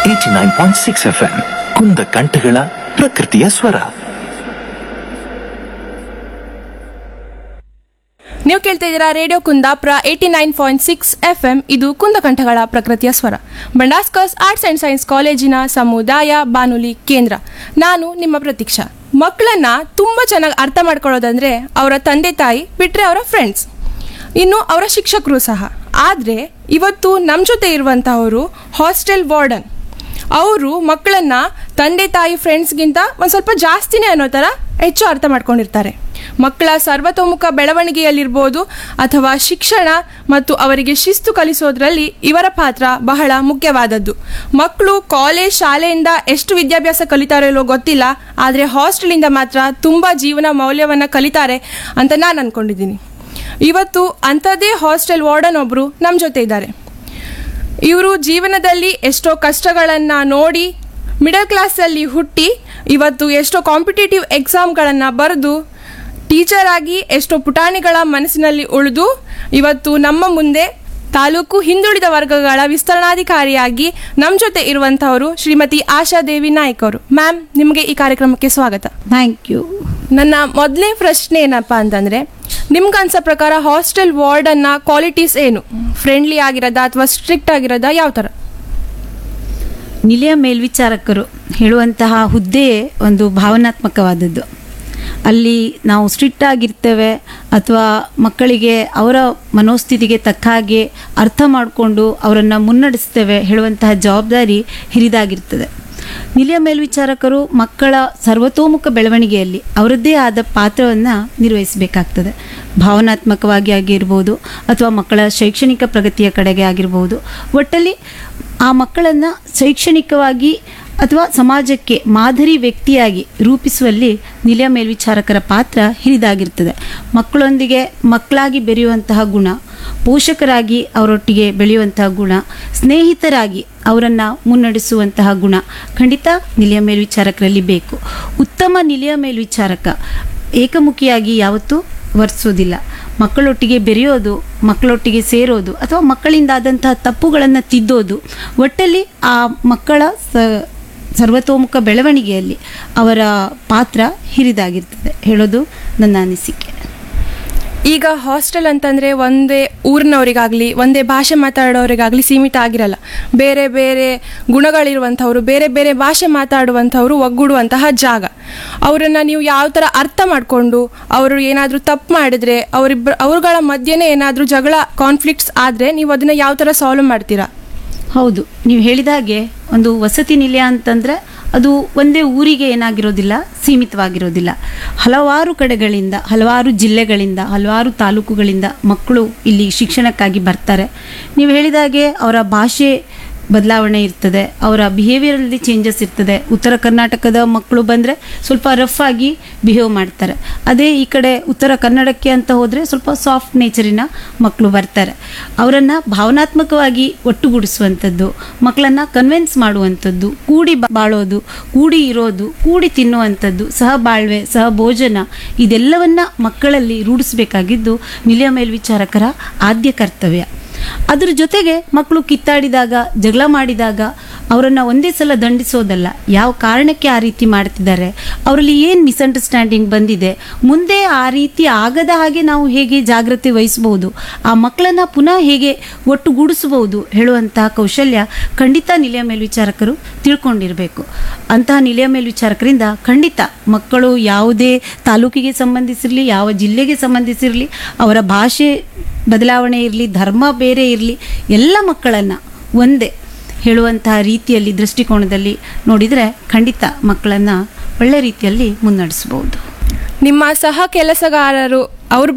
eighty nine point six F M ಕುಂದ ಕಂಠಗಳ ಪ್ರಕೃತಿಯ ಸ್ವರ ನೀವು ಕೇಳ್ತಾ ಇದ್ದೀರಾ radio Kundapura eighty nine point six F M ಇದು ಕುಂದಕಂಠಗಳ ಪ್ರಕೃತಿಯ ಸ್ವರ ಬಂಡಾಸ್ಕರ್ಸ್ ಆರ್ಟ್ಸ್ ಆ್ಯಂಡ್ ಸೈನ್ಸ್ ಕಾಲೇಜಿನ ಸಮುದಾಯ ಬಾನುಲಿ ಕೇಂದ್ರ ನಾನು ನಿಮ್ಮ ಪ್ರತೀಕ್ಷಾ ಮಕ್ಕಳನ್ನ ತುಂಬ ಚೆನ್ನಾಗಿ ಅರ್ಥ ಮಾಡ್ಕೊಳ್ಳೋದಂದ್ರೆ ಅವರ ತಂದೆ ತಾಯಿ ಬಿಟ್ಟರೆ ಅವರ ಫ್ರೆಂಡ್ಸ್ ಇನ್ನು ಅವರ ಶಿಕ್ಷಕರು ಸಹ ಆದರೆ ಇವತ್ತು ನಮ್ಮ ಜೊತೆ ಇರುವಂತಹವರು ಹಾಸ್ಟೆಲ್ ವಾರ್ಡನ್ ಅವರು ಮಕ್ಕಳನ್ನ ತಂದೆ ತಾಯಿ ಫ್ರೆಂಡ್ಸ್ಗಿಂತ ಒಂದು ಸ್ವಲ್ಪ ಜಾಸ್ತಿನೇ ಅನ್ನೋ ಥರ ಹೆಚ್ಚು ಅರ್ಥ ಮಾಡ್ಕೊಂಡಿರ್ತಾರೆ ಮಕ್ಕಳ ಸರ್ವತೋಮುಖ ಬೆಳವಣಿಗೆಯಲ್ಲಿರ್ಬೋದು ಅಥವಾ ಶಿಕ್ಷಣ ಮತ್ತು ಅವರಿಗೆ ಶಿಸ್ತು ಕಲಿಸೋದ್ರಲ್ಲಿ ಇವರ ಪಾತ್ರ ಬಹಳ ಮುಖ್ಯವಾದದ್ದು ಮಕ್ಕಳು ಕಾಲೇಜ್ ಶಾಲೆಯಿಂದ ಎಷ್ಟು ವಿದ್ಯಾಭ್ಯಾಸ ಕಲಿತಾರೋ ಇಲ್ಲೋ ಗೊತ್ತಿಲ್ಲ ಆದರೆ ಹಾಸ್ಟೆಲಿಂದ ಮಾತ್ರ ತುಂಬ ಜೀವನ ಮೌಲ್ಯವನ್ನು ಕಲಿತಾರೆ ಅಂತ ನಾನು ಅಂದ್ಕೊಂಡಿದ್ದೀನಿ ಇವತ್ತು ಅಂಥದ್ದೇ ಹಾಸ್ಟೆಲ್ ವಾರ್ಡನ್ ಒಬ್ಬರು ನಮ್ಮ ಜೊತೆ ಇದ್ದಾರೆ ಇವರು ಜೀವನದಲ್ಲಿ ಎಷ್ಟೋ ಕಷ್ಟಗಳನ್ನು ನೋಡಿ ಮಿಡಲ್ ಕ್ಲಾಸಲ್ಲಿ ಹುಟ್ಟಿ ಇವತ್ತು ಎಷ್ಟೋ ಕಾಂಪಿಟೇಟಿವ್ ಎಕ್ಸಾಮ್ಗಳನ್ನು ಬರೆದು ಟೀಚರ್ ಆಗಿ ಎಷ್ಟೋ ಪುಟಾಣಿಗಳ ಮನಸ್ಸಿನಲ್ಲಿ ಉಳಿದು ಇವತ್ತು ನಮ್ಮ ಮುಂದೆ ತಾಲೂಕು ಹಿಂದುಳಿದ ವರ್ಗಗಳ ವಿಸ್ತರಣಾಧಿಕಾರಿಯಾಗಿ ನಮ್ಮ ಜೊತೆ ಇರುವಂತಹವರು ಶ್ರೀಮತಿ ಆಶಾದೇವಿ ನಾಯ್ಕ್ ಅವರು ಮ್ಯಾಮ್ ನಿಮಗೆ ಈ ಕಾರ್ಯಕ್ರಮಕ್ಕೆ ಸ್ವಾಗತ ಥ್ಯಾಂಕ್ ಯು ನನ್ನ ಮೊದಲನೇ ಪ್ರಶ್ನೆ ಏನಪ್ಪ ಅಂತಂದ್ರೆ ನಿಮ್ಗೆ ಅನ್ಸೋ ಪ್ರಕಾರ ಹಾಸ್ಟೆಲ್ ವಾರ್ಡನ್ನ ಕ್ವಾಲಿಟೀಸ್ ಏನು ಫ್ರೆಂಡ್ಲಿ ಆಗಿರೋದ ಅಥವಾ ಸ್ಟ್ರಿಕ್ಟ್ ಆಗಿರೋದ ಯಾವ ಥರ ನಿಲಯ ಮೇಲ್ವಿಚಾರಕರು ಹೇಳುವಂತಹ ಹುದ್ದೆಯೇ ಒಂದು ಭಾವನಾತ್ಮಕವಾದದ್ದು ಅಲ್ಲಿ ನಾವು ಸ್ಟ್ರಿಕ್ಟ್ ಆಗಿರ್ತೇವೆ ಅಥವಾ ಮಕ್ಕಳಿಗೆ ಅವರ ಮನೋಸ್ಥಿತಿಗೆ ತಕ್ಕ ಹಾಗೆ ಅರ್ಥ ಮಾಡಿಕೊಂಡು ಅವರನ್ನು ಮುನ್ನಡೆಸ್ತೇವೆ ಹೇಳುವಂತಹ ಜವಾಬ್ದಾರಿ ಹಿರಿದಾಗಿರ್ತದೆ ನಿಲಯ ಮೇಲ್ವಿಚಾರಕರು ಮಕ್ಕಳ ಸರ್ವತೋಮುಖ ಬೆಳವಣಿಗೆಯಲ್ಲಿ ಅವರದ್ದೇ ಆದ ಪಾತ್ರವನ್ನು ನಿರ್ವಹಿಸಬೇಕಾಗ್ತದೆ ಭಾವನಾತ್ಮಕವಾಗಿ ಆಗಿರ್ಬೋದು ಅಥವಾ ಮಕ್ಕಳ ಶೈಕ್ಷಣಿಕ ಪ್ರಗತಿಯ ಕಡೆಗೆ ಆಗಿರ್ಬೋದು ಒಟ್ಟಲ್ಲಿ ಆ ಮಕ್ಕಳನ್ನು ಶೈಕ್ಷಣಿಕವಾಗಿ ಅಥವಾ ಸಮಾಜಕ್ಕೆ ಮಾದರಿ ವ್ಯಕ್ತಿಯಾಗಿ ರೂಪಿಸುವಲ್ಲಿ ನಿಲಯ ಮೇಲ್ವಿಚಾರಕರ ಪಾತ್ರ ಹಿರಿದಾಗಿರ್ತದೆ ಮಕ್ಕಳೊಂದಿಗೆ ಮಕ್ಕಳಾಗಿ ಬೆರೆಯುವಂತಹ ಗುಣ ಪೋಷಕರಾಗಿ ಅವರೊಟ್ಟಿಗೆ ಬೆಳೆಯುವಂತಹ ಗುಣ ಸ್ನೇಹಿತರಾಗಿ ಅವರನ್ನು ಮುನ್ನಡೆಸುವಂತಹ ಗುಣ ಖಂಡಿತ ನಿಲಯ ಮೇಲ್ವಿಚಾರಕರಲ್ಲಿ ಬೇಕು ಉತ್ತಮ ನಿಲಯ ಮೇಲ್ವಿಚಾರಕ ಏಕಮುಖಿಯಾಗಿ ಯಾವತ್ತೂ ವರ್ತಿಸೋದಿಲ್ಲ ಮಕ್ಕಳೊಟ್ಟಿಗೆ ಬೆರೆಯೋದು ಮಕ್ಕಳೊಟ್ಟಿಗೆ ಸೇರೋದು ಅಥವಾ ಮಕ್ಕಳಿಂದಾದಂತಹ ತಪ್ಪುಗಳನ್ನು ತಿದ್ದೋದು ಒಟ್ಟಲ್ಲಿ ಆ ಮಕ್ಕಳ ಸ ಸರ್ವತೋಮುಖ ಬೆಳವಣಿಗೆಯಲ್ಲಿ ಅವರ ಪಾತ್ರ ಹಿರಿದಾಗಿರ್ತದೆ ಹೇಳೋದು ನನ್ನ ಅನಿಸಿಕೆ ಈಗ ಹಾಸ್ಟೆಲ್ ಅಂತಂದ್ರೆ ಒಂದೇ ಊರಿನವರಿಗಾಗಲಿ ಒಂದೇ ಭಾಷೆ ಮಾತಾಡೋರಿಗಾಗಲಿ ಸೀಮಿತ ಆಗಿರಲ್ಲ ಬೇರೆ ಬೇರೆ ಗುಣಗಳಿರುವಂಥವ್ರು ಬೇರೆ ಬೇರೆ ಭಾಷೆ ಮಾತಾಡುವಂಥವ್ರು ಒಗ್ಗೂಡುವಂತಹ ಜಾಗ ಅವರನ್ನು ನೀವು ಯಾವ ಥರ ಅರ್ಥ ಮಾಡಿಕೊಂಡು ಅವರು ಏನಾದರೂ ತಪ್ಪು ಮಾಡಿದ್ರೆ ಅವರಿಬ್ಬ ಅವ್ರುಗಳ ಮಧ್ಯೆನೇ ಏನಾದರೂ ಜಗಳ ಕಾನ್ಫ್ಲಿಕ್ಟ್ಸ್ ಆದರೆ ನೀವು ಅದನ್ನು ಯಾವ ಥರ ಸಾಲ್ವ್ ಮಾಡ್ತೀರಾ ಹೌದು ನೀವು ಹೇಳಿದ ಹಾಗೆ ಒಂದು ವಸತಿ ನಿಲಯ ಅಂತಂದರೆ ಅದು ಒಂದೇ ಊರಿಗೆ ಏನಾಗಿರೋದಿಲ್ಲ ಸೀಮಿತವಾಗಿರೋದಿಲ್ಲ ಹಲವಾರು ಕಡೆಗಳಿಂದ ಹಲವಾರು ಜಿಲ್ಲೆಗಳಿಂದ ಹಲವಾರು ತಾಲೂಕುಗಳಿಂದ ಮಕ್ಕಳು ಇಲ್ಲಿ ಶಿಕ್ಷಣಕ್ಕಾಗಿ ಬರ್ತಾರೆ ನೀವು ಹೇಳಿದ ಹಾಗೆ ಅವರ ಭಾಷೆ ಬದಲಾವಣೆ ಇರ್ತದೆ ಅವರ ಬಿಹೇವಿಯರಲ್ಲಿ ಚೇಂಜಸ್ ಇರ್ತದೆ ಉತ್ತರ ಕರ್ನಾಟಕದ ಮಕ್ಕಳು ಬಂದರೆ ಸ್ವಲ್ಪ ರಫ್ ಆಗಿ ಬಿಹೇವ್ ಮಾಡ್ತಾರೆ ಅದೇ ಈ ಕಡೆ ಉತ್ತರ ಕನ್ನಡಕ್ಕೆ ಅಂತ ಹೋದರೆ ಸ್ವಲ್ಪ ಸಾಫ್ಟ್ ನೇಚರಿನ ಮಕ್ಕಳು ಬರ್ತಾರೆ ಅವರನ್ನು ಭಾವನಾತ್ಮಕವಾಗಿ ಒಟ್ಟುಗೂಡಿಸುವಂಥದ್ದು ಮಕ್ಕಳನ್ನು ಕನ್ವಿನ್ಸ್ ಮಾಡುವಂಥದ್ದು ಕೂಡಿ ಬಾ- ಬಾಳೋದು ಕೂಡಿ ಇರೋದು ಕೂಡಿ ತಿನ್ನುವಂಥದ್ದು ಸಹಬಾಳ್ವೆ ಸಹಭೋಜನ ಇದೆಲ್ಲವನ್ನ ಮಕ್ಕಳಲ್ಲಿ ರೂಢಿಸಬೇಕಾಗಿದ್ದು ನಿಲಯ ಮೇಲ್ವಿಚಾರಕರ ಆದ್ಯ ಕರ್ತವ್ಯ ಅದ್ರ ಜೊತೆಗೆ ಮಕ್ಕಳು ಕಿತ್ತಾಡಿದಾಗ ಜಗಳ ಮಾಡಿದಾಗ ಅವರನ್ನು ಒಂದೇ ಸಲ ದಂಡಿಸೋದಲ್ಲ ಯಾವ ಕಾರಣಕ್ಕೆ ಆ ರೀತಿ ಮಾಡ್ತಿದ್ದಾರೆ ಅವರಲ್ಲಿ ಏನು ಮಿಸ್ಅಂಡರ್ಸ್ಟ್ಯಾಂಡಿಂಗ್ ಬಂದಿದೆ ಮುಂದೆ ಆ ರೀತಿ ಆಗದ ಹಾಗೆ ನಾವು ಹೇಗೆ ಜಾಗ್ರತೆ ವಹಿಸಬಹುದು ಆ ಮಕ್ಕಳನ್ನ ಪುನಃ ಹೇಗೆ ಒಟ್ಟುಗೂಡಿಸಬಹುದು ಹೇಳುವಂತಹ ಕೌಶಲ್ಯ ಖಂಡಿತ ನಿಲಯ ಮೇಲ್ವಿಚಾರಕರು ತಿಳ್ಕೊಂಡಿರಬೇಕು ಅಂತಹ ನಿಲಯ ಮೇಲ್ವಿಚಾರಕರಿಂದ ಖಂಡಿತ ಮಕ್ಕಳು ಯಾವುದೇ ತಾಲೂಕಿಗೆ ಸಂಬಂಧಿಸಿರಲಿ ಯಾವ ಜಿಲ್ಲೆಗೆ ಸಂಬಂಧಿಸಿರಲಿ ಅವರ ಭಾಷೆ ಬದಲಾವಣೆ ಇರಲಿ ಧರ್ಮ ಬೇರೆ ಇರಲಿ ಎಲ್ಲ ಮಕ್ಕಳನ್ನು ಒಂದೇ ಹೇಳುವಂತಹ ರೀತಿಯಲ್ಲಿ ದೃಷ್ಟಿಕೋನದಲ್ಲಿ ನೋಡಿದರೆ ಖಂಡಿತ ಮಕ್ಕಳನ್ನು ಒಳ್ಳೆ ರೀತಿಯಲ್ಲಿ ಮುನ್ನಡೆಸ್ಬೋದು ನಿಮ್ಮ ಸಹ ಕೆಲಸಗಾರರು ಅವ್ರ